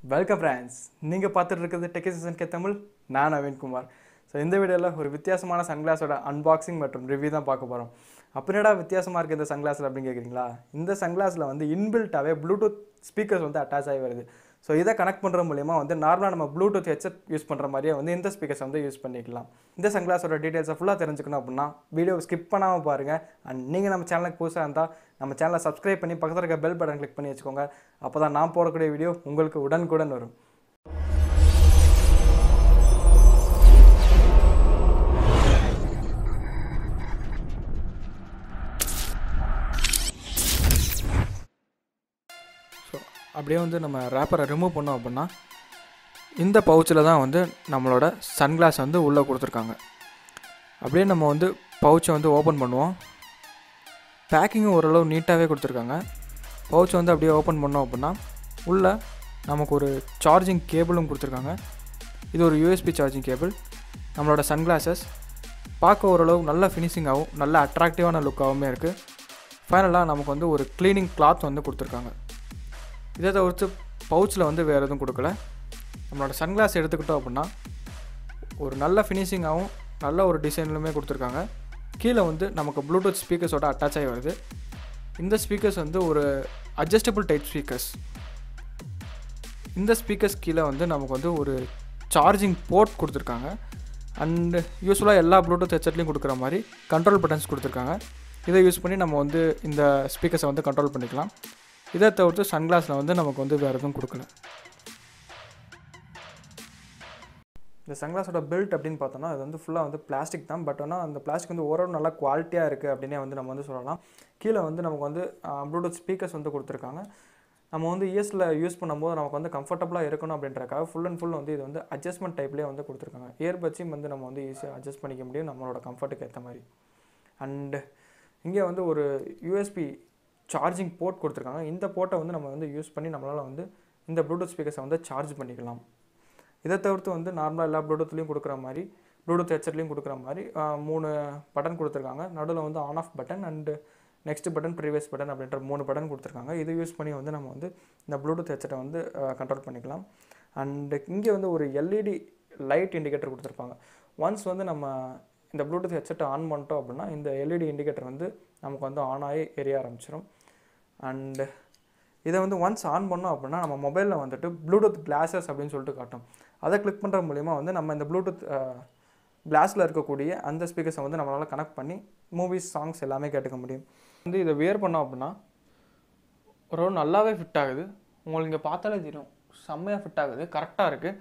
welcome friends நீங்கள் பார்த்துட்டு இருக்கிறது டெக்கிசன் கே தமிழ் நான் நவீன்குமார் ஸோ இந்த வீடியோவில் ஒரு வித்தியாசமான சன்கிளாஸோட அன்பாக்சிங் மற்றும் ரிவ்யூ தான் பார்க்க போகிறோம் அப்படின்னடா வித்தியாசமாக இருக்குது இந்த சன்கிளாஸில் அப்படின்னு கேட்குறீங்களா இந்த சன்கிளாஸில் வந்து இன்பில்ட்டாகவே ப்ளூடூத் ஸ்பீக்கர்ஸ் வந்து அட்டாச் ஆகி வருது ஸோ இதை கனெக்ட் பண்ணுற மூலியமாக வந்து நார்மலாக நம்ம ப்ளூடூத் ஹெட்செட் யூஸ் பண்ணுற மாதிரியே வந்து இந்த ஸ்பீக்கர்ஸ் வந்து யூஸ் பண்ணிக்கலாம் இந்த சன்கிளாஸோட டீட்டெயில்ஸை ஃபுல்லாக தெரிஞ்சுக்கணும் அப்படின்னா வீடியோ ஸ்கிப் பண்ணாமல் பாருங்கள் அண்ட் நீங்கள் நம்ம சேனலுக்கு புதுசாக இருந்தால் நம்ம சேனலை சப்ஸ்கிரைப் பண்ணி பக்கத்தில் இருக்க பெல் பட்டன் கிளிக் பண்ணி வச்சுக்கோங்க அப்போ தான் நான் போடக்கூடிய வீடியோ உங்களுக்கு உடனுக்குடன் வரும் ஸோ அப்படியே வந்து நம்ம ரேப்பரை ரிமூவ் பண்ணோம் அப்படின்னா இந்த பவுச்சில் தான் வந்து நம்மளோட சன்கிளாஸ் வந்து உள்ளே கொடுத்துருக்காங்க அப்படியே நம்ம வந்து பவுச்சை வந்து ஓப்பன் பண்ணுவோம் பேக்கிங்கும் ஓரளவு நீட்டாகவே கொடுத்துருக்காங்க பவுச்சை வந்து அப்படியே ஓப்பன் பண்ணோம் அப்படின்னா உள்ளே நமக்கு ஒரு சார்ஜிங் கேபிளும் கொடுத்துருக்காங்க இது ஒரு யூஎஸ்பி சார்ஜிங் கேபிள் நம்மளோட சன்கிளாஸஸ் பார்க்க ஓரளவு நல்ல ஃபினிஷிங்காகவும் நல்ல அட்ராக்டிவான லுக்காகவுமே இருக்குது ஃபைனலாக நமக்கு வந்து ஒரு க்ளீனிங் கிளாத் வந்து கொடுத்துருக்காங்க இதை தவிர்த்து பவுச்சில் வந்து வேறு எதுவும் கொடுக்கல நம்மளோட சன்கிளாஸ் எடுத்துக்கிட்டோம் அப்படின்னா ஒரு நல்ல ஃபினிஷிங்காகவும் நல்ல ஒரு டிசைன்லுமே கொடுத்துருக்காங்க கீழே வந்து நமக்கு ப்ளூடூத் ஸ்பீக்கர்ஸோட அட்டாச் ஆகி வருது இந்த ஸ்பீக்கர்ஸ் வந்து ஒரு அட்ஜஸ்டபிள் டைப் ஸ்பீக்கர்ஸ் இந்த ஸ்பீக்கர்ஸ் கீழே வந்து நமக்கு வந்து ஒரு சார்ஜிங் போர்ட் கொடுத்துருக்காங்க அண்டு யூஸ்ஃபுல்லாக எல்லா ப்ளூடூத் ஹெட்செட்லையும் கொடுக்குற மாதிரி கண்ட்ரோல் பட்டன்ஸ் கொடுத்துருக்காங்க இதை யூஸ் பண்ணி நம்ம வந்து இந்த ஸ்பீக்கர்ஸை வந்து கண்ட்ரோல் பண்ணிக்கலாம் இதை தவிர்த்து சன்கிளாஸில் வந்து நமக்கு வந்து வேறு எதுவும் கொடுக்கல இந்த சன்கிளாஸோட பில்ட் அப்படின்னு பார்த்தோம்னா அது வந்து ஃபுல்லாக வந்து பிளாஸ்டிக் தான் பட் ஆனால் அந்த பிளாஸ்டிக் வந்து ஓரளவு நல்லா குவாலிட்டியாக இருக்குது அப்படின்னே வந்து நம்ம வந்து சொல்லலாம் கீழே வந்து நமக்கு வந்து ப்ளூடூத் ஸ்பீக்கர்ஸ் வந்து கொடுத்துருக்காங்க நம்ம வந்து இயர்ஸில் யூஸ் பண்ணும்போது நமக்கு வந்து கம்ஃபர்டபுளாக இருக்கணும் அப்படின்றக்காக ஃபுல் அண்ட் ஃபுல் வந்து இது வந்து அட்ஜஸ்ட்மெண்ட் டைப்லேயே வந்து கொடுத்துருக்காங்க இயர்பட்ஸையும் வந்து நம்ம வந்து ஈஸியாக அட்ஜஸ்ட் பண்ணிக்க முடியும் நம்மளோட கம்ஃபர்ட்டுக்கு ஏற்ற மாதிரி அண்டு இங்கே வந்து ஒரு யூஎஸ்பி சார்ஜிங் போர்ட் கொடுத்துருக்காங்க இந்த போர்ட்டை வந்து நம்ம வந்து யூஸ் பண்ணி நம்மளால் வந்து இந்த ப்ளூடூத் ஸ்பீக்கர்ஸை வந்து சார்ஜ் பண்ணிக்கலாம் இதை தவிர்த்து வந்து நார்மலாக எல்லா ப்ளூடூத்லேயும் கொடுக்குற மாதிரி ப்ளூடூத் ஹெட்செட்லேயும் கொடுக்குற மாதிரி மூணு பட்டன் கொடுத்துருக்காங்க நடுவில் வந்து on off button and next button previous button அப்படின்ற மூணு பட்டன் கொடுத்துருக்காங்க இது யூஸ் பண்ணி வந்து நம்ம வந்து இந்த ப்ளூடூத் ஹெட்செட்டை வந்து கண்ட்ரோல் பண்ணிக்கலாம் அண்டு இங்கே வந்து ஒரு எல்இடி லைட் இண்டிகேட்டர் கொடுத்துருப்பாங்க ஒன்ஸ் வந்து நம்ம இந்த ப்ளூடூத் ஹெட்செட்டை ஆன் பண்ணிட்டோம் அப்படின்னா இந்த எல்இடி இண்டிகேட்டர் வந்து நமக்கு வந்து ஆன் ஆகி எரிய ஆரம்பிச்சிடும் அண்டு இதை வந்து ஒன்ஸ் ஆன் பண்ணோம் அப்படின்னா நம்ம மொபைலில் வந்துட்டு ப்ளூடூத் கிளாஸஸ் அப்படின்னு சொல்லிட்டு காட்டும் அதை கிளிக் பண்ணுற மூலிமா வந்து நம்ம இந்த ப்ளூடூத் கிளாஸில் இருக்கக்கூடிய அந்த ஸ்பீக்கர்ஸை வந்து நம்மளால் கனெக்ட் பண்ணி மூவிஸ் சாங்ஸ் எல்லாமே கேட்டுக்க முடியும் வந்து இதை வியர் பண்ணோம் அப்படின்னா ஒரு நல்லாவே ஃபிட் ஆகுது உங்களுக்கு இங்கே பார்த்தாலே தெரியும் செம்மையாக ஃபிட் ஆகுது கரெக்டாக இருக்குது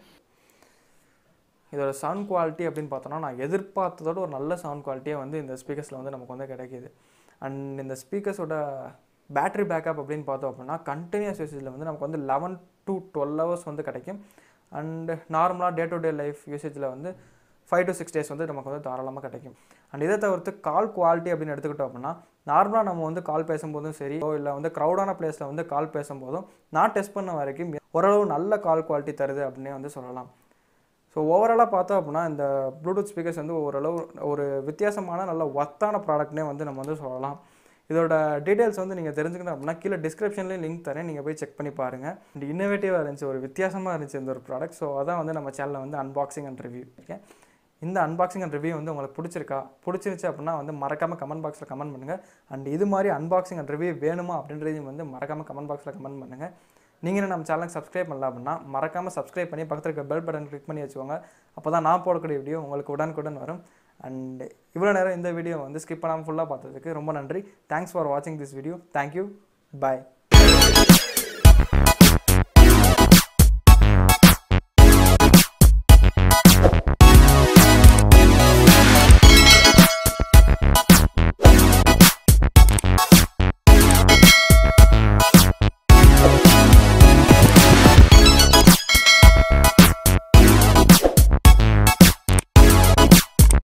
இதோட சவுண்ட் குவாலிட்டி அப்படின்னு பார்த்தோன்னா நான் எதிர்பார்த்ததோட ஒரு நல்ல சவுண்ட் குவாலிட்டியாக வந்து இந்த ஸ்பீக்கர்ஸில் வந்து நமக்கு வந்து கிடைக்கிது அண்ட் இந்த ஸ்பீக்கர்ஸோட பேட்ரி பேக்கப் அப்படின்னு பார்த்தோம் அப்படின்னா கண்டினியூஸ் யூசேஜில் வந்து நமக்கு வந்து லெவன் டு டுவெல் ஹவர்ஸ் வந்து கிடைக்கும் அண்டு நார்மலாக டே டு டே லைஃப் யூசேஜில் வந்து ஃபைவ் டு சிக்ஸ் டேஸ் வந்து நமக்கு வந்து தாராளமாக கிடைக்கும் அண்ட் இதை தவிர்த்து கால் குவாலிட்டி அப்படின்னு எடுத்துக்கிட்டோம் அப்படின்னா நார்மலாக நம்ம வந்து கால் பேசும்போதும் சரி இல்லை வந்து க்ரௌடான பிளேஸில் வந்து கால் பேசும்போதும் நான் டெஸ்ட் பண்ண வரைக்கும் ஓரளவு நல்ல கால் குவாலிட்டி தருது அப்படின்னே வந்து சொல்லலாம் ஸோ ஓவராலாக பார்த்தோம் அப்படின்னா இந்த ப்ளூடூத் ஸ்பீக்கர்ஸ் வந்து ஓரளவு ஒரு வித்தியாசமான நல்ல ஒர்த்தான ப்ராடக்ட்னே வந்து நம்ம வந்து சொல்லலாம் இதோட டீட்டெயில்ஸ் வந்து நீங்கள் தெரிஞ்சுக்கணும் அப்படின்னா கீழே டிஸ்கிரிப்ஷன்லேயும் லிங்க் தரேன் நீங்கள் போய் செக் பண்ணி பாருங்கள் அண்ட் இன்னோவேட்டிவாக இருந்துச்சு ஒரு வித்தியாசமாக இருந்துச்சு இந்த ஒரு ப்ராடக்ட் ஸோ அதான் வந்து நம்ம சேனலில் வந்து அன்பாக்சிங் அண்ட் ரிவ்யூ இருக்கேன் இந்த அன்பாக்சிங் அண்ட் ரிவ்யூ வந்து உங்களுக்கு பிடிச்சிருக்கா பிடிச்சிருச்சு அப்படின்னா வந்து மறக்காமல் கமெண்ட் பாக்ஸில் கமெண்ட் பண்ணுங்கள் அண்ட் இது மாதிரி அன்பாக்சிங் அண்ட் ரிவ்யூ வேணுமா அப்படின்றதையும் வந்து மறக்காமல் கமெண்ட் பாக்ஸில் கமெண்ட் பண்ணுங்கள் நீங்கள் நம்ம சேனலுக்கு சப்ஸ்கிரைப் பண்ணல அப்படின்னா மறக்காமல் சப்ஸ்கிரைப் பண்ணி பக்கத்தில் இருக்க பெல் பட்டன் கிளிக் பண்ணி வச்சுக்கோங்க அப்போ தான் நான் போடக்கூடிய வீடியோ உங்களுக்கு உடனுக்குடன் வரும் அண்ட் இவ்வளோ நேரம் இந்த வீடியோ வந்து ஸ்கிப் பண்ணாமல் ஃபுல்லாக பார்த்ததுக்கு ரொம்ப நன்றி தேங்க்ஸ் ஃபார் வாட்சிங் திஸ் வீடியோ தேங்க்யூ பாய்